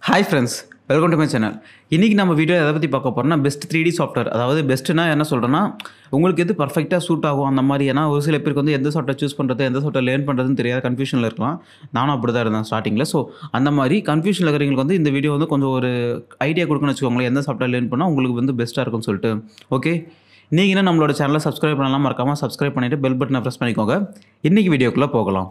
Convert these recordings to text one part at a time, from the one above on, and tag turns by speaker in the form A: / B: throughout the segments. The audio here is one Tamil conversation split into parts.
A: hi friends welcome to my channel இன்றைக்கி நம்ம வீடியோ எதை பற்றி பார்க்க போகிறோம்னா பெஸ்ட் த்ரீ டி சாஃப்ட்வேர் அதாவது பெஸ்ட்டுனா என்ன சொல்கிறேன்னா உங்களுக்கு எது பர்ஃபெக்டாக சூட் ஆகும் அந்த மாதிரி ஏன்னா ஒரு சில பேருக்கு வந்து எந்த சாஃப்ட்வேர் சூஸ் பண்ணுறது எந்த சாஃப்ட்வேர் லேர்ன் பண்ணுறதுன்னு தெரியாத கன்ஃபியூஷனில் இருக்கலாம் நானும் அப்படி தான் இருந்தேன் ஸ்டார்டிங்கில் ஸோ அந்த மாதிரி கன்ஃபியூஷனில் இருக்கிறவங்களுக்கு வந்து இந்த வீடியோ வந்து கொஞ்சம் ஒரு ஐடியா கொடுக்கணும்னு வச்சுக்கோங்களேன் எந்த சாஃப்ட்வேர் லேர்ன் பண்ணால் உங்களுக்கு வந்து பெஸ்ட்டாக இருக்கும்னு சொல்லிட்டு ஓகே நீங்கள் இன்னும் நம்மளோட சேனலை சப்ஸ்கிரைப் பண்ணலாம் மறக்காமல் சப்ஸ்கிரைப் பண்ணிவிட்டு பெல் பட்டனை ப்ரெஸ் பண்ணிக்கோங்க இன்றைக்கி வீடியோக்குள்ளே போகலாம்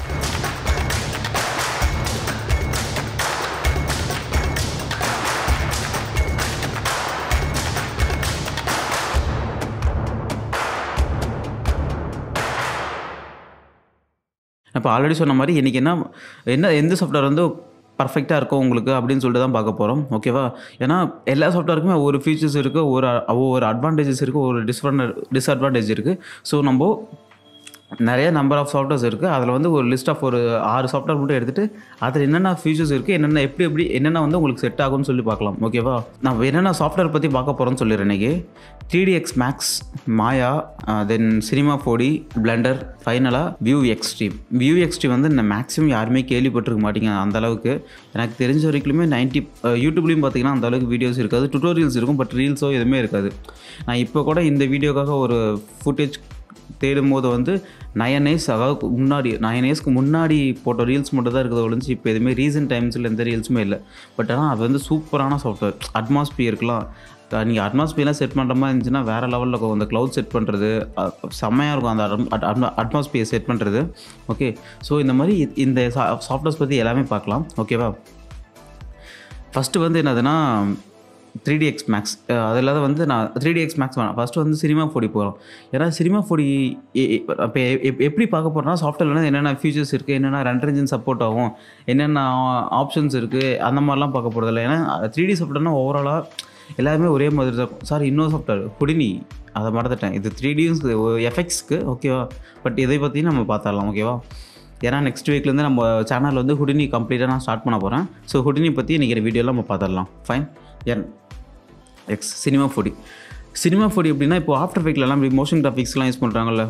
A: இப்போ ஆல்ரெடி சொன்ன மாதிரி இன்றைக்கி என்ன என்ன எந்த சாஃப்ட்வேர் வந்து பர்ஃபெக்டாக இருக்கும் உங்களுக்கு அப்படின்னு சொல்லிட்டு தான் பார்க்க போகிறோம் ஓகேவா ஏன்னா எல்லா சாஃப்ட்வேருக்குமே ஒரு ஃபீச்சர்ஸ் இருக்குது ஒரு ஒவ்வொரு அட்வான்டேஜஸ் இருக்குது ஒரு டிஸ்அட்வான்டேஜ் டிஸ்அட்வான்டேஜ் இருக்குது ஸோ நம்ம நிறைய நம்பர் ஆஃப் சாஃப்ட்வேர்ஸ் இருக்குது அதில் வந்து ஒரு லிஸ்ட் ஆஃப் ஒரு ஆறு சாஃப்ட்வேர் மட்டும் எடுத்துகிட்டு அதில் என்னென்ன ஃபீச்சர்ஸ் இருக்குது என்னென்ன எப்படி எப்படி என்னென்ன வந்து உங்களுக்கு செட் ஆகும்னு சொல்லி பார்க்கலாம் ஓகேவா நான் என்னென்ன சாஃப்ட்வேர் பற்றி பார்க்க போகிறேன்னு சொல்லிடுறேன் இன்றைக்கி three D X Max Maya then Cinema four D Blender ஃபைனலாக வியூ எக்ஸ்ட்ரீம் வியூ எக்ஸ்ட்ரீம் வந்து இந்த மேக்ஸிமம் யாருமே கேள்விப்பட்டிருக்க மாட்டீங்க அந்த அளவுக்கு எனக்கு தெரிஞ்ச வரைக்குமே நைன்ட்டி யூடியூப்லேயும் பார்த்தீங்கன்னா அந்த அளவுக்கு வீடியோஸ் இருக்காது டுட்டோரியல்ஸ் இருக்கும் பட் ரீல்ஸோ எதுவுமே இருக்காது நான் இப்போ கூட இந்த வீடியோக்காக ஒரு ஃபுட்டேஜ் தேடும் போது வந்து நயன் இயர்ஸ் அதாவது முன்னாடி நயன் இயர்ஸ்க்கு முன்னாடி போட்ட ரீல்ஸ் மட்டும் தான் இருக்குது ஒழிஞ்சு இப்போ எதுவுமே ரீசன்ட் டைம்ஸில் எந்த ரீல்ஸுமே இல்லை பட் ஆனால் அது வந்து சூப்பரான சாஃப்ட்வேர் அட்மாஸ்பியருக்குலாம் நீங்கள் அட்மாஸ்பியர்லாம் செட் பண்ணுற மாதிரி இருந்துச்சுன்னா வேறு லெவலில் இருக்கும் அந்த க்ளவுட் செட் பண்ணுறது செம்மையாக இருக்கும் அந்த அட்மாஸ்பியர் செட் பண்ணுறது ஓகே ஸோ இந்த மாதிரி இந்த சாஃப்ட்வேர்ஸ் பற்றி எல்லாமே பார்க்கலாம் ஓகேவா ஃபஸ்ட்டு வந்து என்னதுன்னா த்ரீ டி எக்ஸ் மேக்ஸ் அதில் தான் வந்து நான் த்ரீ டி எக்ஸ் மேக்ஸ் வேணாம் ஃபஸ்ட்டு வந்து சினிமா ஃபோடி போகிறோம் ஏன்னா சினிமா ஃபோடி இப்போ எப்படி பார்க்க போகிறோம்னா சாஃப்ட்வேர் வந்து என்னென்ன ஃபீச்சர்ஸ் இருக்குது என்னென்ன ரெண்டர் இன்ஜின் சப்போர்ட் ஆகும் என்னென்ன ஆப்ஷன்ஸ் இருக்குது அந்த மாதிரிலாம் பார்க்க போகிறதில்ல ஏன்னா த்ரீ டி சாஃப்ட்வேர்னா ஓவராலாக எல்லாருமே ஒரே மாதிரி தான் இருக்கும் சார் இன்னொரு சாஃப்ட்வேர் புடினி அதை மறந்துட்டேன் இது த்ரீ டிஸ் எஃபெக்ட்ஸ்க்கு ஓகேவா பட் இதை பற்றி நம்ம பார்த்துடலாம் ஓகேவா ஏன்னா நெக்ஸ்ட் வீக்லேருந்து நம்ம சேனலில் வந்து ஹுடினி கம்ப்ளீட்டாக நான் ஸ்டார்ட் பண்ண போகிறேன் ஸோ ஹுடினி பற்றி இன்றைக்கி வீடியோவில் நம்ம பார்த்துடலாம் ஃபைன் என் எக்ஸ் சினிமா ஃபோடி சினிமா ஃபோடி எப்படின்னா இப்போ ஆஃப்டர் எஃபெக்ட்லலாம் இப்படி மோஷன் கிராஃபிக்ஸ்லாம் யூஸ் பண்ணுறாங்கல்ல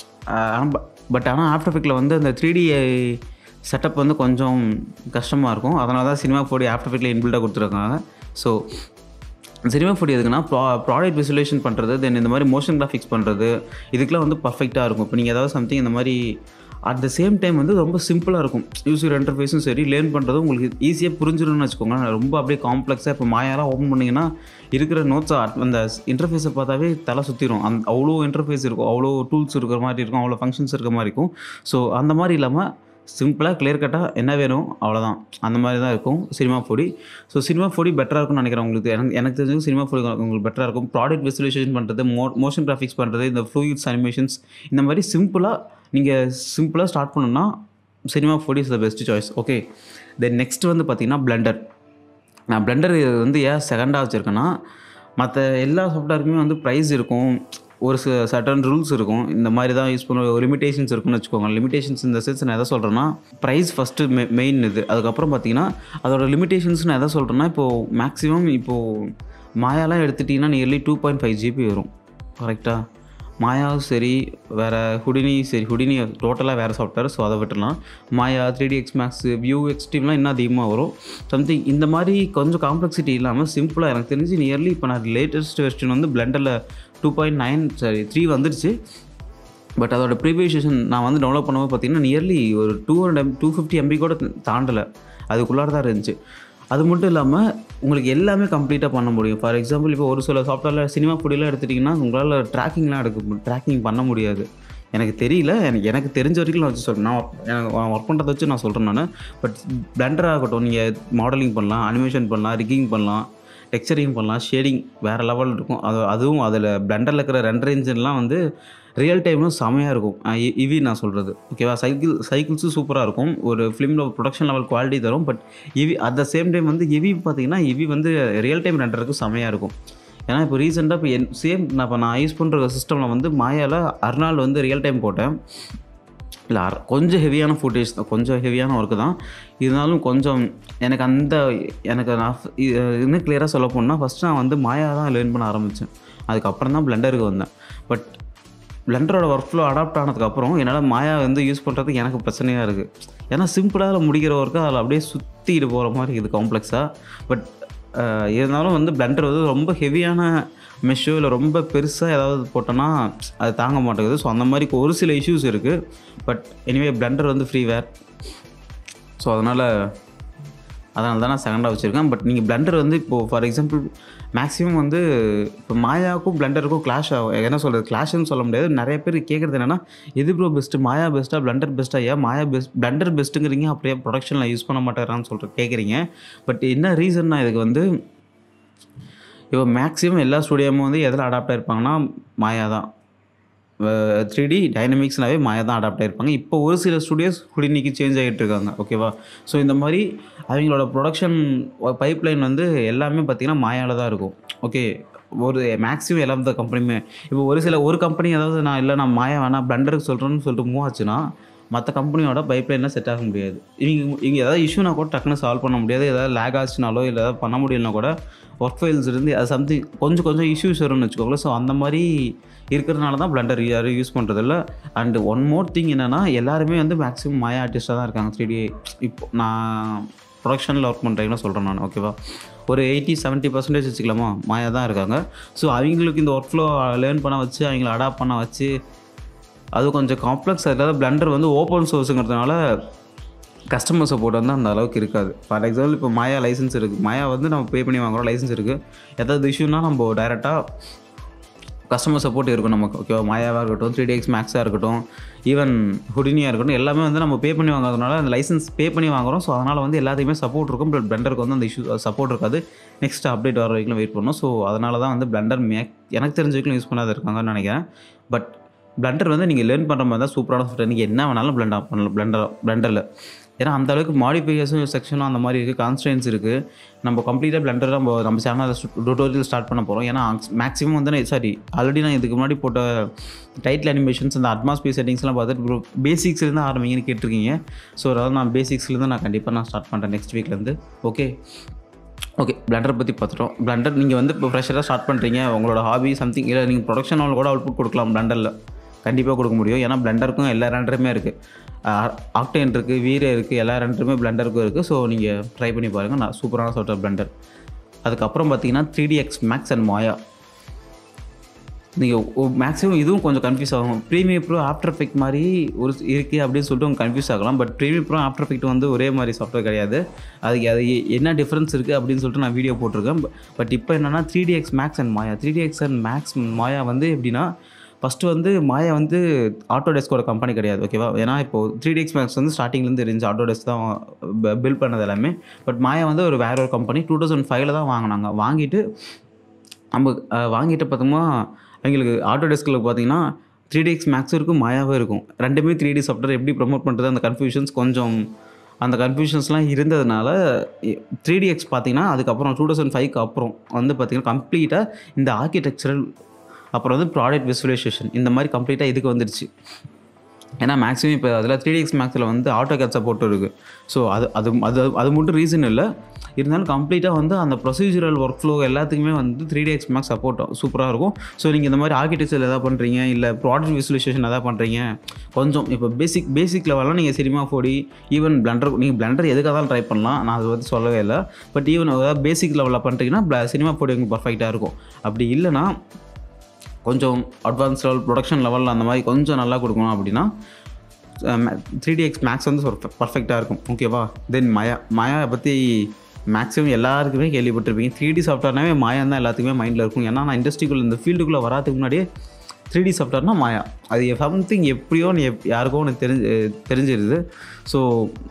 A: பட் ஆனால் ஆஃப்டர் எஃபெக்டில் வந்து அந்த த்ரீ டி செட்டப் வந்து கொஞ்சம் கஷ்டமாக இருக்கும் அதனால தான் சினிமா ஃபோடி ஆஃப்டர் எஃபெக்டில் இன்பில்டாக கொடுத்துருக்காங்க ஸோ சினிமா ஃபோடி எதுக்குன்னா ப்ரா ப்ராடக்ட் விசுலேஷன் பண்ணுறது தென் இந்த மாதிரி மோஷன் கிராஃபிக்ஸ் பண்ணுறது இதுக்கெலாம் வந்து பர்ஃபெக்டாக இருக்கும் இப்போ நீங்கள் ஏதாவது சம்திங் இந்த மாதிரி அட் த சேம் டைம் வந்து ரொம்ப சிம்பிளாக இருக்கும் யூசர் இன்டர்ஃபேஸும் சரி லேர்ன் பண்ணுறதும் உங்களுக்கு ஈஸியாக புரிஞ்சிடும்னு வச்சுக்கோங்களேன் ரொம்ப அப்படியே காம்ப்ளெக்ஸாக இப்போ மாயாலாம் ஓப்பன் பண்ணிங்கன்னா இருக்கிற நோட்ஸை அந்த இன்டர்ஃபேஸை பார்த்தாவே தலை சுற்றிடும் அந் அவ்வளோ இன்டர்ஃபேஸ் இருக்கும் அவ்வளோ டூல்ஸ் இருக்கிற மாதிரி இருக்கும் அவ்வளோ ஃபங்க்ஷன்ஸ் இருக்கிற மாதிரி இருக்கும் ஸோ அந்த மாதிரி இல்லாமல் சிம்பிளாக கிளியர் கட்டாக என்ன வேணும் அவ்வளோதான் அந்த மாதிரி தான் இருக்கும் Cinema four D so Cinema four D பெட்டராக இருக்கும்னு நினைக்கிறேன் உங்களுக்கு எனக்கு எனக்கு தெரிஞ்சு சினிமா ஃபோடி உங்களுக்கு பெட்டராக இருக்கும் ப்ராடக்ட் விசுவலைசேஷன் பண்ணுறது மோ மோஷன் கிராஃபிக்ஸ் பண்ணுறது இந்த ஃப்ளூயிட்ஸ் அனிமேஷன்ஸ் இந்த மாதிரி சிம்பிளாக நீங்கள் சிம்பிளாக ஸ்டார்ட் பண்ணணும்னா Cinema four D is the best choice okay then next வந்து பார்த்திங்கன்னா பிளண்டர் நான் பிளண்டர் வந்து ஏன் செகண்டாக வச்சுருக்கேன்னா மற்ற எல்லா சாஃப்ட்வேருக்குமே வந்து ப்ரைஸ் இருக்கும் ஒரு சில சட்டன் ரூல்ஸ் இருக்கும் இந்த மாதிரி தான் யூஸ் பண்ண லிமிடேஷன்ஸ் இருக்குன்னு வச்சுக்கோங்க லிமிடேஷன்ஸ் இந்த சென்ஸ் நான் எதை சொல்கிறேன்னா ப்ரைஸ் ஃபஸ்ட்டு மெ மெயின் இது அதுக்கப்புறம் பார்த்தீங்கன்னா அதோட லிமிடேஷன்ஸ் நான் எதை சொல்கிறேன்னா இப்போது மேக்ஸிமம் இப்போது மாயாலாம் எடுத்துட்டிங்கன்னா nearly two point five GB வரும் கரெக்டாக மாயாவும் சரி வேறு ஹுடினி சரி ஹுடினி டோட்டலாக வேறு சாஃப்ட்வேர் ஸோ அதை விட்டுலாம் Maya three D X Max view எக்ஸ்ட்ரீம்லாம் இன்னும் அதிகமாக வரும் சம்திங் இந்த மாதிரி கொஞ்சம் காம்ப்ளெக்சிட்டி இல்லாமல் சிம்பிளாக எனக்கு தெரிஞ்சு நியர்லி இப்போ நான் லேட்டஸ்ட் வெர்ஷன் வந்து பிளண்டரில் two point nine sorry three வந்துடுச்சு பட் அதோட ப்ரீவியேஷன் நான் வந்து டவுன்லோட் பண்ணும்போது பார்த்தீங்கன்னா நியர்லி ஒரு two hundred M two fifty MB கூட தாண்டலை அதுக்குள்ளார தான் இருந்துச்சு அது மட்டும் இல்லாமல் உங்களுக்கு எல்லாமே கம்ப்ளீட்டாக பண்ண முடியும் ஃபார் எக்ஸாம்பிள் இப்போ ஒரு சில சாஃப்ட்வேரில் சினிமா ஃபுடிலாம் எடுத்துட்டிங்கன்னா உங்களால் ட்ராக்கிங்லாம் எடுக்க ட்ராக்கிங் பண்ண முடியாது எனக்கு தெரியல எனக்கு எனக்கு தெரிஞ்ச வரைக்கும் நான் வச்சு சொல்கிறேன் நான் எனக்கு ஒர்க் பண்ணுறத வச்சு நான் சொல்கிறேன் நான் பட் பிளண்டர் ஆகட்டும் நீங்கள் மாடலிங் பண்ணலாம் அனிமேஷன் பண்ணலாம் ரிக்கிங் பண்ணலாம் டெக்ஸ்சரிங் பண்ணலாம் ஷேடிங் வேறு லெவல் இருக்கும் அது அதுவும் அதில் பிளண்டரில் இருக்கிற ரெண்டர் இன்ஜின்லாம் வந்து ரியல் டைமும் செமையாக இருக்கும் இவி நான் சொல்கிறது ஓகேவா சைக்கிள் சைக்கிள்ஸும் சூப்பராக இருக்கும் ஒரு ஃபிலிமில் ப்ரொடக்ஷன் லெவல் குவாலிட்டி தரும் பட் இவி அட் த சேம் டைம் வந்து இவி பார்த்தீங்கன்னா இவி வந்து ரியல் டைம் ரெண்டருக்கு செமையாக இருக்கும் ஏன்னா இப்போ ரீசெண்டாக இப்போ என் சேம் நான் இப்போ நான் யூஸ் பண்ணுற சிஸ்டமில் வந்து மாயாவில் அர்னால் வந்து ரியல் டைம் போட்டேன் இல்லை கொஞ்சம் ஹெவியான ஃபுட்டேஜ் தான் கொஞ்சம் ஹெவியான ஒர்க்கு தான் இருந்தாலும் கொஞ்சம் எனக்கு அந்த எனக்கு நான் இன்னும் கிளியராக சொல்ல போனால் ஃபஸ்ட்டு நான் வந்து மாயா தான் லேர்ன் பண்ண ஆரம்பித்தேன் அதுக்கப்புறம் தான் பிளண்டருக்கு வந்தேன் பட் பிளண்டரோட ஒர்க் ஃப்ளோ அடாப்ட் ஆனதுக்கப்புறம் என்னால் மாயா வந்து யூஸ் பண்ணுறதுக்கு எனக்கு பிரச்சனையாக இருக்குது ஏன்னா சிம்பிளாக முடிக்கிற ஒர்க்கு அதில் அப்படியே சுற்றி சுற்றிக்கிட்டு போகிற மாதிரி இருக்குது காம்ப்ளெக்ஸாக பட் இருந்தாலும் வந்து பிளண்டர் வந்து ரொம்ப ஹெவியான மெஷ்ஷோ இல்லை ரொம்ப பெருசாக ஏதாவது போட்டோன்னா அது தாங்க மாட்டேங்குது ஸோ அந்த மாதிரி ஒரு சில இஷ்யூஸ் இருக்குது பட் எனிவே பிளண்டர் வந்து ஃப்ரீ வேர் ஸோ அதனால் அதனால தான் நான் செகண்டாக வச்சுருக்கேன் பட் நீங்கள் பிளண்டர் வந்து இப்போது ஃபார் எக்ஸாம்பிள் மேக்ஸிமம் வந்து இப்போ மாயாவுக்கும் பிளண்டருக்கும் கிளாஷ் ஆகும் என்ன சொல்கிறது கிளாஷ்னு சொல்ல முடியாது நிறைய பேர் கேட்குறது என்னென்னா எது ப்ரோ பெஸ்ட்டு மாயா பெஸ்ட்டாக பிளண்டர் பெஸ்ட்டாக ஏன் மாயா பெஸ்ட் பிளண்டர் பெஸ்ட்டுங்கிறீங்க அப்படியே ப்ரொடக்ஷனில் யூஸ் பண்ண மாட்டேறான்னு சொல்லிட்டு கேட்குறீங்க பட் என்ன ரீசன்னா இதுக்கு வந்து இப்போ மேக்ஸிமம் எல்லா ஸ்டூடியோமும் வந்து எதில் அடாப்ட் ஆயிருப்பாங்கன்னா மாயா தான் த்ரீ டி டைனமிக்ஸ்னாவே மாயா தான் அடாப்ட் ஆயிருப்பாங்க இப்போ ஒரு சில ஸ்டுடியோஸ் குடிநீக்கி சேஞ்ச் ஆகிட்டு இருக்காங்க ஓகேவா ஸோ இந்த மாதிரி அவங்களோட ப்ரொடக்ஷன் பைப்லைன் வந்து எல்லாமே பார்த்திங்கன்னா மாயாவில் தான் இருக்கும் ஓகே ஒரு மேக்ஸிமம் எல்லா இந்த கம்பெனியுமே இப்போ ஒரு சில ஒரு கம்பெனி ஏதாவது நான் இல்லை நான் மாயா வேணாம் பிளண்டருக்கு சொல்கிறேன்னு சொல்லிட்டு மூவ் ஆச்சுன்னா மற்ற கம்பெனியோட பைப்லைனில் செட் ஆக முடியாது இவங்க இங்கே ஏதாவது இஷ்யூனா கூட டக்குன்னு சால்வ் பண்ண முடியாது ஏதாவது லேக் ஆச்சுனாலோ இல்லை ஏதாவது பண்ண முடியலனா கூட ஒர்க் ஃபைல்ஸ் இருந்து அது சம்திங் கொஞ்சம் கொஞ்சம் இஷ்யூஸ் வரும்னு வச்சுக்கோங்களேன் ஸோ அந்த மாதிரி இருக்கிறதுனால தான் பிளண்டர் யாரும் யூஸ் பண்ணுறதில்ல அண்ட் ஒன் மோர் திங் என்னென்னா எல்லாருமே வந்து மேக்ஸிமம் மாயா ஆர்டிஸ்ட்டாக தான் இருக்காங்க த்ரீ டி இப்போ நான் ப்ரொடக்ஷனில் ஒர்க் பண்ணுறீங்கன்னு சொல்கிறேன் நான் ஓகேவா ஒரு எயிட்டி செவன்ட்டி பர்சன்டேஜ் வச்சுக்கலாமா மாயா தான் இருக்காங்க ஸோ அவங்களுக்கு இந்த ஒர்க் ஃப்ளோ லேர்ன் பண்ண வச்சு அவங்கள அடாப்ட் பண்ண வச்சு அது கொஞ்சம் காம்ப்ளெக்ஸ் அதாவது பிளண்டர் வந்து ஓப்பன் சோர்ஸுங்கிறதுனால கஸ்டமர் சப்போர்ட் வந்து அந்த அளவுக்கு இருக்காது ஃபார் எக்ஸாம்பிள் இப்போ மாயா லைசன்ஸ் இருக்குது மாயா வந்து நம்ம பே பண்ணி வாங்குறோம் லைசன்ஸ் இருக்குது ஏதாவது இஷ்யூனா நம்ம டைரெக்டாக கஸ்டமர் சப்போர்ட் இருக்கும் நமக்கு ஓகேவா மாயாவாக இருக்கட்டும் த்ரீ எக்ஸ் மேக்ஸாக இருக்கட்டும் ஈவன் ஹுடினியாக இருக்கட்டும் எல்லாமே வந்து நம்ம பே பண்ணி வாங்குறதுனால அந்த லைசன்ஸ் பே பண்ணி வாங்குறோம் ஸோ அதனால் வந்து எல்லாத்தையுமே சப்போர்ட் இருக்கும் பட் பிளண்டருக்கு வந்து அந்த இஷ்யூ சப்போர்ட் இருக்காது நெக்ஸ்ட் அப்டேட் வர வரைக்கும் வெயிட் பண்ணணும் ஸோ அதனால தான் வந்து பிளண்டர் மேக் எனக்கு தெரிஞ்ச வரைக்கும் யூஸ் பண்ணாத இருக்காங்கன்னு நினைக்கிறேன் பட் பிளண்டர் வந்து நீங்கள் லேர்ன் பண்ணுற மாதிரி தான் சூப்பரான சாஃப்ட்வேர் நீங்கள் என்ன வேணாலும் பிளண்ட் பண்ணலாம் பிளண்டர் பிளண்டரில் ஏன்னா அந்த அளவுக்கு மாடிஃபிகேஷன் செக்ஷனும் அந்த மாதிரி இருக்குது கான்ஸ்டன்ஸ் இருக்குது நம்ம கம்ப்ளீட்டாக பிளண்டர் நம்ம நம்ம சேனலில் டுட்டோரியல் ஸ்டார்ட் பண்ண போகிறோம் ஏன்னா மேக்ஸிமம் வந்து நான் சாரி ஆல்ரெடி நான் இதுக்கு முன்னாடி போட்ட டைட்டில் அனிமேஷன்ஸ் அந்த அட்மாஸ்பியர் செட்டிங்ஸ்லாம் பார்த்துட்டு ப்ரோ பேசிக்ஸ்லேருந்து ஆரம்பிங்கன்னு கேட்டிருக்கீங்க ஸோ அதாவது நான் பேசிக்ஸ்லேருந்து நான் கண்டிப்பாக நான் ஸ்டார்ட் பண்ணுறேன் நெக்ஸ்ட் வீக்லேருந்து ஓகே ஓகே பிளண்டர் பற்றி பார்த்துட்டோம் பிளண்டர் நீங்கள் வந்து இப்போ ஃப்ரெஷராக ஸ்டார்ட் பண்ணுறீங்க உங்களோட ஹாபி சம்திங் இல்லை நீங்கள் ப்ரொடக்ஷன் கூட அவுட்புட் கொடுக்கலாம் பிளண்டரில் கண்டிப்பாக கொடுக்க முடியும் ஏன்னா பிளண்டருக்கும் எல்லா ரெண்டருமே இருக்குது ஆக்டேன் இருக்குது வீரே இருக்குது எல்லா ரெண்டருமே பிளண்டருக்கும் இருக்குது ஸோ நீங்கள் ட்ரை பண்ணி பாருங்கள் நான் சூப்பரான சாஃப்ட்வேர் பிளண்டர் அதுக்கப்புறம் பார்த்தீங்கன்னா three D X Max and Maya நீங்கள் மேக்ஸிமம் இதுவும் கொஞ்சம் கன்ஃபியூஸ் ஆகும் ப்ரீமியர் ப்ரோ ஆஃப்டர் எஃபெக்ட் மாதிரி ஒரு இருக்குது அப்படின்னு சொல்லிட்டு அவங்க கன்ஃபியூஸ் ஆகலாம் but Premiere Pro After Effect வந்து ஒரே மாதிரி சாஃப்ட்வேர் கிடையாது அதுக்கு அது எ- என்ன டிஃப்ரென்ஸ் இருக்குது அப்படின்னு சொல்லிட்டு நான் வீடியோ போட்டிருக்கேன் பட் இப்போ என்னென்னா three D X Max and Maya three D X and Max Maya வந்து எப்படின்னா ஃபஸ்ட்டு வந்து மாயா வந்து ஆட்டோடெஸ்கோட கம்பெனி கிடையாது ஓகேவா ஏன்னா இப்போது த்ரீ டி எக்ஸ் மேக்ஸ் வந்து ஸ்டார்டிங்லேருந்து இருந்துச்சு ஆட்டோடெஸ்க் தான் பில்ட் பண்ணது எல்லாமே பட் மாயா வந்து ஒரு வேற ஒரு கம்பெனி டூ தௌசண்ட் ஃபைவ்ல தான் வாங்கினாங்க வாங்கிட்டு நம்ம அஹ், வாங்கிட்டு பார்த்தோம்னா அவங்களுக்கு ஆட்டோடெஸ்கில் பார்த்தீங்கன்னா த்ரீ டி எக்ஸ் மேக்ஸும் இருக்கும் மாயாவும் இருக்கும் ரெண்டுமே த்ரீ டி சாஃப்ட்வேர் எப்படி ப்ரொமோட் பண்ணுறது அந்த கன்ஃபியூஷன்ஸ் கொஞ்சம் அந்த கன்ஃபியூஷன்ஸ்லாம் இருந்ததுனால த்ரீ டி எக்ஸ் பார்த்தீங்கன்னா அதுக்கப்புறம் டூ தௌசண்ட் ஃபைவ்க்கு அப்புறம் வந்து பார்த்தீங்கன்னா கம்ப்ளீட்டாக இந்த ஆர்கிடெக்சரல் அப்புறம் வந்து ப்ராடக்ட் விசுவலைசேஷன் இந்த மாதிரி கம்ப்ளீட்டாக இதுக்கு வந்துடுச்சு ஏன்னா மேக்ஸிமம் இப்போ அதில் த்ரீ டிஎக்ஸ் மேக்ஸில் வந்து ஆட்டோ கேட் சப்போர்ட் இருக்குது ஸோ அது அது அது அது மட்டும் ரீசன் இல்லை இருந்தாலும் கம்ப்ளீட்டாக வந்து அந்த ப்ரொசீஜரல் ஒர்க் ஃப்ளோ எல்லாத்துக்குமே வந்து த்ரீ டிஎக்ஸ் மேக்ஸ் சப்போர்ட் சூப்பராக இருக்கும் ஸோ நீங்கள் இந்த மாதிரி ஆர்கிடெக்சர் எதாவது பண்ணுறீங்க இல்லை ப்ராடக்ட் விசுவலைசேஷன் எதாவது பண்ணுறீங்க கொஞ்சம் இப்போ பேசிக் பேசிக் லெவலில் நீங்கள் சினிமா ஃபோடி ஈவன் பிளண்டர் நீங்கள் பிளண்டர் எதுக்காக தான் ட்ரை பண்ணலாம் நான் அதை பற்றி சொல்லவே இல்லை பட் ஈவன் ஏதாவது பேசிக் லெவலில் பண்ணுறீங்கன்னா சினிமா ஃபோடி உங்களுக்கு பர்ஃபெக்டாக இருக்கும் அப்படி இல்லைன்னா கொஞ்சம் அட்வான்ஸ் லெவல் ப்ரொடக்ஷன் லெவலில் அந்த மாதிரி கொஞ்சம் நல்லா கொடுக்கணும் அப்படின்னா த்ரீ டி எக்ஸ் மேக்ஸ் வந்து பர்ஃபெக்டாக இருக்கும் ஓகேவா தென் மாயா மாயா பற்றி மேக்ஸிமம் எல்லாருக்குமே கேள்விப்பட்டிருப்பீங்க த்ரீ டி சாஃப்ட்வேர்னாவே மாயா தான் எல்லாத்துக்குமே மைண்டில் இருக்கும் ஏன்னா நான் இண்டஸ்ட்ரிக்குள்ளே இந்த ஃபீல்டுக்குள்ளே வராதுக்கு முன்னாடியே த்ரீ டி சாஃப்ட்வேர்னா மாயா அது சம்திங் எப்படியோ நீ எப் யாருக்கோ ஒன்று தெரிஞ்சு தெரிஞ்சிருது ஸோ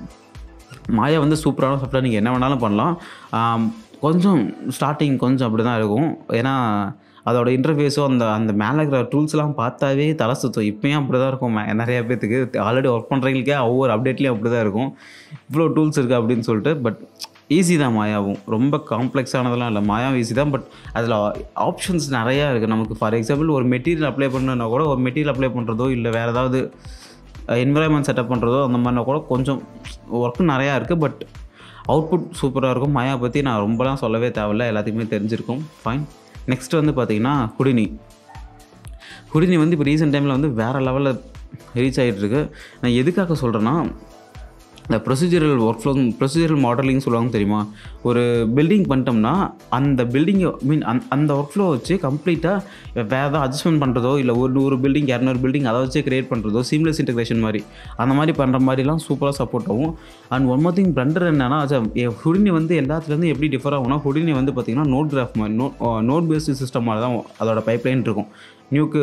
A: மாயா வந்து சூப்பரான சாஃப்ட்வேர் நீங்கள் என்ன வேணாலும் பண்ணலாம் ஆம், கொஞ்சம் ஸ்டார்டிங் கொஞ்சம் அப்படி தான் இருக்கும் ஏன்னா அதோட இன்டர்ஃபேஸோ அந்த அந்த மேலே இருக்கிற டூல்ஸ்லாம் பார்த்தாவே தலை சுத்தம் இப்பயும் அப்படி தான் இருக்கும் மே- நிறைய பேத்துக்கு ஆல்ரெடி ஒர்க் பண்ணுறவங்களுக்கே ஒவ்வொரு அப்டேட்லேயும் அப்படி தான் இருக்கும் இவ்வளோ டூல்ஸ் இருக்குது அப்படின்னு சொல்லிட்டு பட் ஈஸி தான் மாயாவும் ரொம்ப காம்ப்ளெக்ஸானதெல்லாம் இல்லை மாயாவும் ஈஸி தான் பட் அதில் ஆப்ஷன்ஸ் நிறையா இருக்குது நமக்கு ஃபார் எக்ஸாம்பிள் ஒரு மெட்டீரியல் அப்ளை பண்ணணுன்னா கூட ஒரு மெட்டீரியல் அப்ளை பண்ணுறதோ இல்லை வேறு ஏதாவது என்விரான்மெண்ட் செட்டப் பண்ணுறதோ அந்த மாதிரினா கூட கொஞ்சம் ஒர்க்கு நிறையா இருக்குது பட் அவுட்புட் சூப்பராக இருக்கும் மாயா பற்றி நான் ரொம்பலாம் சொல்லவே தேவையில்ல எல்லாத்துக்குமே தெரிஞ்சிருக்கும் ஃபைன் நெக்ஸ்ட் வந்து பார்த்தீங்கன்னா குடினி குடினி வந்து இப்போ ரீசெண்ட் டைமில் வந்து வேறு லெவலில் ரீச் ஆகிட்டு இருக்கு நான் எதுக்காக சொல்கிறேன்னா இந்த procedural work flow procedural modelling சொல்லுவாங்க தெரியுமா ஒரு பில்டிங் பண்ணிட்டோம்னா அந்த பில்டிங்கை மீன் அந் அந்த ஒர்க் ஃப்ளோ வச்சு கம்ப்ளீட்டாக வேறு ஏதாவது அட்ஜஸ்ட்மெண்ட் பண்ணுறதோ இல்லை ஒரு நூறு பில்டிங் இரநூறு பில்டிங் அதை வச்சு கிரியேட் பண்ணுறதோ சீம்லெஸ் இன்டெகிரேஷன் மாதிரி அந்த மாதிரி பண்ணுற மாதிரிலாம் சூப்பராக சப்போர்ட் ஆகும் and one more thing Blender என்னன்னா ஹுடினி வந்து எல்லாத்துலேருந்து எப்படி டிஃபர் ஆகும்னா ஹுடினி வந்து பார்த்திங்கன்னா நோட் கிராஃப் மாதிரி நோட் நோட் பேஸ்டு சிஸ்டம் மாதிரி தான் அதோட பைப்லைன் இருக்கும் நியூக்கு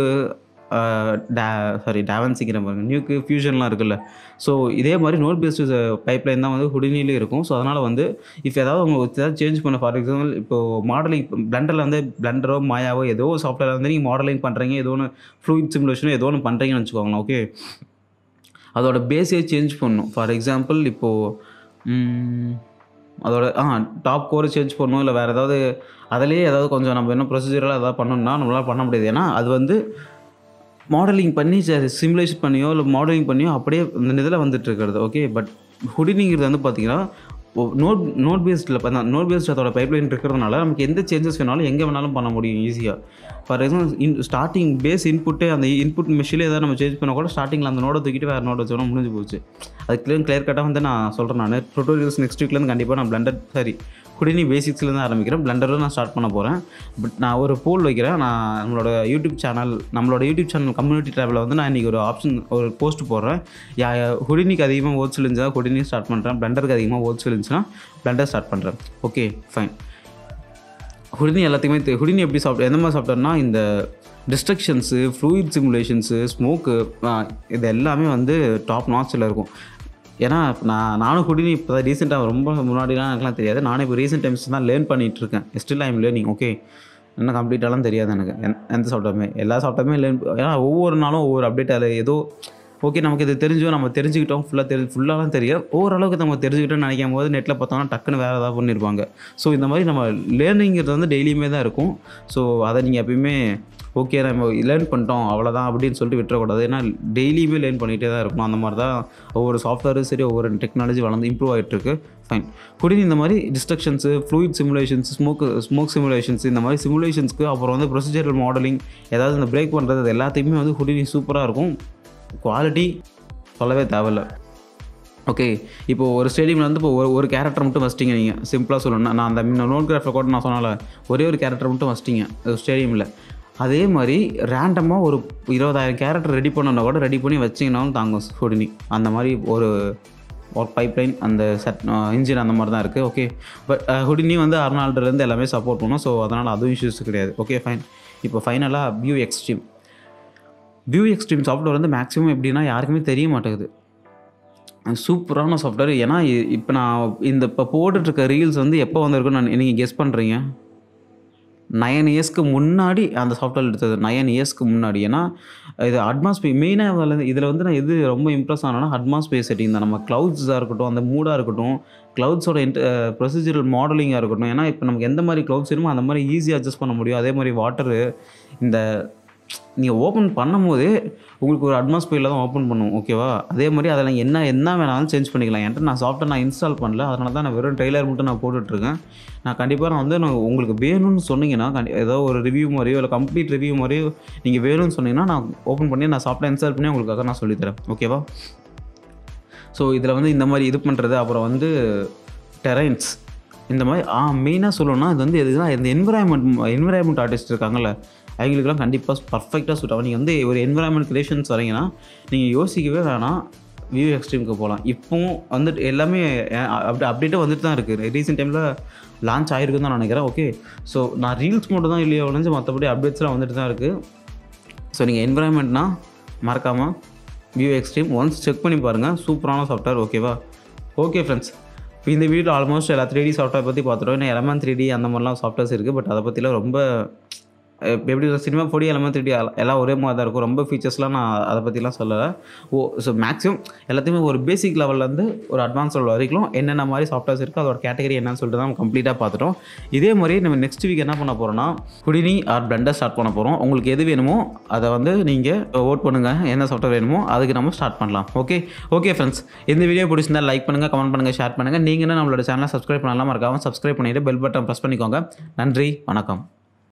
A: டே சாரி டேவன்சிக்கிற பாருங்க நியூக்கு ஃபியூஷன்லாம் இருக்குல்ல ஸோ இதே மாதிரி நோட் பேஸ்டு பைப்லைன் தான் வந்து ஹுடினிலே இருக்கும் ஸோ அதனால் வந்து இஃப் ஏதாவது உங்களுக்கு ஏதாவது சேஞ்ச் பண்ண ஃபார் எக்ஸாம்பிள் இப்போது மாடலிங் பிளண்டரில் வந்து பிளண்டரோ மாயாவோ ஏதோ ஒரு சாஃப்ட்வேர் வந்து நீங்கள் மாடலிங் பண்ணுறீங்க ஏதோ ஒன்று ஃப்ளூயிட் சிமுலேஷனோ ஏதோ ஒன்று பண்ணுறீங்கன்னு வச்சுக்கோங்களேன் ஓகே அதோட பேஸே சேஞ்ச் பண்ணணும் ஃபார் எக்ஸாம்பிள் இப்போது அதோட ஆ டாப் கோரை சேஞ்ச் பண்ணணும் இல்லை வேறு ஏதாவது அதிலேயே ஏதாவது கொஞ்சம் நம்ம என்ன ப்ரொசீஜரெலாம் ஏதாவது பண்ணணும்னா நம்மளால் பண்ண முடியாது ஏன்னா அது வந்து மாடலிங் பண்ணி சிமுலேஷன் பண்ணியோ இல்லை மாடலிங் பண்ணியோ அப்படியே இந்த இதில் வந்துட்டு இருக்கிறது ஓகே பட் ஹுடினிங்கிறது வந்து பார்த்தீங்கன்னா நோட் நோட் பேஸ்டில் பார்த்தா நோட் பேஸ்ட் அதோட பைப்லைன் இருக்கிறதுனால நமக்கு எந்த சேஞ்சஸ் வேணாலும் எங்கே வேணாலும் பண்ண முடியும் ஈஸியாக for example in starting base input அந்த இன்புட் மெஷினில் ஏதாவது நம்ம சேஞ்ச் பண்ணால் கூட ஸ்டார்டிங்கில் அந்த நோடை தூக்கிட்டு வேறு நோட் வச்சோன்னா முடிஞ்சு போச்சு அது கிளியர் கிளியர் கட்டாக வந்து நான் சொல்கிறேன் நான் டுட்டோரியல்ஸ் நெக்ஸ்ட் வீக்லேருந்து கண்டிப்பாக நான் பிளண்டர் சரி குடினி பேசிக்ஸ்லேருந்து ஆரம்பிக்கிறேன் பிளண்டரும் நான் ஸ்டார்ட் பண்ண போகிறேன் பட் நான் ஒரு போல் வைக்கிறேன் நான் நம்மளோட யூடியூப் சேனல் நம்மளோட யூடியூப் சேனல் கம்யூனிட்டி டேபில் வந்து நான் இன்றைக்கி ஒரு ஆப்ஷன் ஒரு போஸ்ட் போடுறேன் யா ஹுடினிக்கு அதிகமாக ஓட்ஸ் இருந்துச்சா ஹுடினி ஸ்டார்ட் பண்ணுறேன் பிளண்டருக்கு அதிகமாக ஓட்ஸ் இருந்துச்சுன்னா பிளண்டர் ஸ்டார்ட் பண்ணுறேன் ஓகே ஃபைன் ஹுடினி எல்லாத்தையுமே தெ- ஹுடினி எப்படி சாப்பிட்டு எந்த மாதிரி சாப்பிட்டோம்னா இந்த டிஸ்ட்ரக்ஷன்ஸு ஃப்ளூயிட் சிமுலேஷன்ஸு ஸ்மோக்கு இது எல்லாமே வந்து டாப் நாச்சில் இருக்கும் ஏன்னா நான் நானும் ஹுடினி இப்போ தான் ரீசெண்டாக ரொம்ப முன்னாடிலாம் எனக்குலாம் தெரியாது நானே இப்போ ரீசெண்ட் டைம்ஸ் தான் லேர்ன் பண்ணிகிட்டு இருக்கேன் ஸ்டில் ஐம் லேர்னிங் ஓகே இன்னும் கம்ப்ளீட்டாலாம் தெரியாது எனக்கு எந்த- எந்த சாஃப்ட்வேருமே எல்லா சாஃப்ட்வேருமே லேர்ன் ஏன்னா ஒவ்வொரு நாளும் ஒவ்வொரு அப்டேட் அதில் ஏதோ ஓகே நமக்கு இது தெரிஞ்சோ நம்ம தெரிஞ்சுக்கிட்டோம் ஃபுல்லாக தெரி ஃபுல்லாலாம் தெரியும் ஓரளவுக்கு நம்ம தெரிஞ்சுக்கிட்டோம்னு நினைக்கும் போது நெட்டில் பார்த்தோம்னா டக்குன்னு வேறு ஏதாவது பண்ணியிருப்பாங்க ஸோ இந்த மாதிரி நம்ம லேர்னிங்கிறது வந்து டெய்லியுமே தான் இருக்கும் ஸோ அதை நீங்கள் எப்பயுமே ஓகே நம்ம லேர்ன் பண்ணிட்டோம் அவ்வளோதான் அப்படின்னு சொல்லிட்டு விட்டுறக்கூடாது ஏன்னா டெய்லியுமே லேர்ன் பண்ணிகிட்டே தான் இருக்கணும் அந்த மாதிரி தான் ஒவ்வொரு சாஃப்ட்வேரும் சரி ஒவ்வொரு டெக்னாலஜி வளர்ந்து இம்ப்ரூவ் ஆகிட்டு இருக்கு ஃபைன் குடினி இந்த மாதிரி destructions fluid simulations smoke smoke simulations இந்த மாதிரி சிமுலேஷன்ஸ்க்கு அப்புறம் வந்து ப்ரொசீஜரல் மாடலிங் ஏதாவது இந்த பிரேக் பண்ணுறது அது எல்லாத்தையுமே வந்து குடினி சூப்பராக இருக்கும் குவாலிட்டி சொல்லவே தேவையில்ல ஓகே இப்போ ஒரு ஸ்டேடியமில் வந்து இப்போ ஒரு ஒரு கேரக்டர் மட்டும் வச்சிட்டிங்க நீங்கள் சிம்பிளாக சொல்லணும்னா நான் அந்த நோட் கிராஃபில் கூட நான் சொன்னால ஒரே ஒரு கேரக்டர் மட்டும் வச்சிட்டிங்க ஸ்டேடியமில் அதே மாதிரி ரேண்டமாக ஒரு இருபதாயிரம் கேரக்டர் ரெடி பண்ணணும்னா கூட ரெடி பண்ணி வச்சிங்கனாலும் தாங்கும் ஹுடினி அந்த மாதிரி ஒரு ஒரு பைப்லைன் அந்த செட் இன்ஜின் அந்த மாதிரி தான் இருக்குது ஓகே பட் ஹுடினி வந்து அர்னால்டுலேருந்து எல்லாமே சப்போர்ட் பண்ணும் ஸோ அதனால் அதுவும் இஷ்யூஸ் கிடையாது ஓகே ஃபைன் இப்போ ஃபைனலாக view extreme view extreme software வந்து மேக்ஸிமம் எப்படின்னா யாருக்குமே தெரிய மாட்டேங்குது சூப்பரான சாஃப்ட்வேர் ஏன்னா இ- இப்போ நான் இந்த இப்போ போட்டுட்ருக்க ரீல்ஸ் வந்து எப்போ வந்திருக்குன்னு நான் நீங்கள் கெஸ் பண்ணுறீங்க நயன் இயர்ஸ்க்கு முன்னாடி அந்த சாஃப்ட்வேர் எடுத்தது நயன் இயர்ஸ்க்கு முன்னாடி ஏன்னா இது அட்மாஸ்பியர் மெயினாக அதில் இதில் வந்து நான் எது ரொம்ப இம்ப்ரெஸ் ஆனேன்னா அட்மாஸ்பியர் செட்டிங் தான் நம்ம க்ளவுட்ஸாக இருக்கட்டும் அந்த மூடாக இருக்கட்டும் க்ளவுட்ஸோட இன்ட் ப்ரொசீஜரல் மாடலிங்காக இருக்கட்டும் ஏன்னா இப்போ நமக்கு எந்த மாதிரி க்ளவுட்ஸ் வேணுமோ அந்த மாதிரி ஈஸியாக அட்ஜஸ்ட் பண்ண முடியும் அதே மாதிரி வாட்டரு இந்த நீங்கள் ஓப்பன் பண்ணும்போதே உங்களுக்கு ஒரு அட்மாஸ்பியரில் தான் ஓப்பன் பண்ணும் ஓகேவா அதே மாதிரி அதில் என்ன என்ன வேணாலும் சேஞ்ச் பண்ணிக்கலாம் என்கிட்ட நான் சாஃப்ட்வேர் நான் இன்ஸ்டால் பண்ணல அதனால தான் நான் வெறும் ட்ரெய்லர் மட்டும் நான் போட்டுட்ருக்கேன் நான் கண்டிப்பாக நான் வந்து நான் உங்களுக்கு வேணும்னு சொன்னீங்கன்னா கண்டி ஏதோ ஒரு ரிவ்யூ மாதிரியோ இல்லை கம்ப்ளீட் ரிவ்யூ மாதிரியோ நீங்கள் வேணும்னு சொன்னீங்கன்னா நான் ஓப்பன் பண்ணி நான் சாஃப்ட்வேர் இன்ஸ்டால் பண்ணி உங்களுக்காக நான் சொல்லித்தரேன் ஓகேவா ஸோ இதில் வந்து இந்த மாதிரி இது பண்ணுறது அப்புறம் வந்து டெரைன்ஸ் இந்த மாதிரி ஆ மெயினாக சொல்லணும்னா இது வந்து எதுனா இந்த என்விரான்மெண்ட் என்விரான்மெண்ட் ஆர்டிஸ்ட் இருக்காங்கல்ல அவங்களுக்குலாம் கண்டிப்பாக பர்ஃபெக்டாக சூட் ஆகும் நீங்கள் வந்து ஒரு என்விரான்மெண்ட் கிரியேஷன்ஸ் வரீங்கன்னா நீங்கள் யோசிக்கவே வேணாம் வியூ எக்ஸ்ட்ரீமுக்கு போகலாம் இப்போவும் வந்துட்டு எல்லாமே அப்படி அப்டேட்டாக வந்துட்டு தான் இருக்குது ரீசெண்ட் டைமில் லான்ச் ஆகிருக்குன்னு தான் நினைக்கிறேன் ஓகே ஸோ நான் ரீல்ஸ் மட்டும் தான் இல்லையோ ஒழிஞ்சு மற்றபடி அப்டேட்ஸ்லாம் வந்துட்டு தான் இருக்குது ஸோ நீங்கள் என்விரான்மெண்ட்னா மறக்காமல் வியூ எக்ஸ்ட்ரீம் ஒன்ஸ் செக் பண்ணி பாருங்கள் சூப்பரான சாஃப்ட்வேர் ஓகேவா ஓகே ஃப்ரெண்ட்ஸ் இப்போ இந்த வீடியோ ஆல்மோஸ்ட் எல்லா த்ரீ டி சாஃப்ட்வேர் பற்றி பார்த்துட்டோம் இன்னும் எலமெண்ட் த்ரீ டி அந்த மாதிரிலாம் சாஃப்ட்வேர்ஸ் இருக்குது பட் அதை பற்றிலாம் ரொம்ப அஹ் எப்படி சினிமா பொடி எலமெண்ட் த்ரீ டி எல்லாம் ஒரே மாதிரி தான் இருக்கும் ரொம்ப ஃபீச்சர்ஸ்லாம் நான் அதை பற்றிலாம் சொல்லலை ஓ ஸோ மேக்ஸிமம் எல்லாத்தையுமே ஒரு பேசிக் லெவல்லேருந்து ஒரு அட்வான்ஸ் லெவல் வரைக்கும் என்னென்ன மாதிரி சாஃப்ட்வேர்ஸ் இருக்குது அதோட கேட்டகரி என்னன்னு சொல்லிட்டு தான் கம்ப்ளீட்டாக பார்த்துட்டோம் இதே மாதிரி நம்ம நெக்ஸ்ட் வீக் என்ன பண்ண போகிறோம்னா குடினி ஆர் பிளண்டர் ஸ்டார்ட் பண்ண போகிறோம் உங்களுக்கு எது வேணுமோ அதை வந்து நீங்கள் ஓட் பண்ணுங்கள் என்ன சாஃப்ட்வேர் வேணுமோ அதுக்கு நம்ம ஸ்டார்ட் பண்ணலாம் ஓகே ஓகே ஃப்ரெண்ட்ஸ் இந்த வீடியோ பிடிச்சிருந்தா லைக் பண்ணுங்கள் கமெண்ட் பண்ணுங்கள் ஷேர் பண்ணுங்கள் நீங்கள் நம்மளோட சேனலை சப்ஸ்கிரைப் பண்ணலாம் மறக்காமல் சப்ஸ்கிரைப் பண்ணிவிட்டு பெல் பட்டன் ப்ரெஸ் பண்ணிக்கோங்க நன்றி வணக்கம்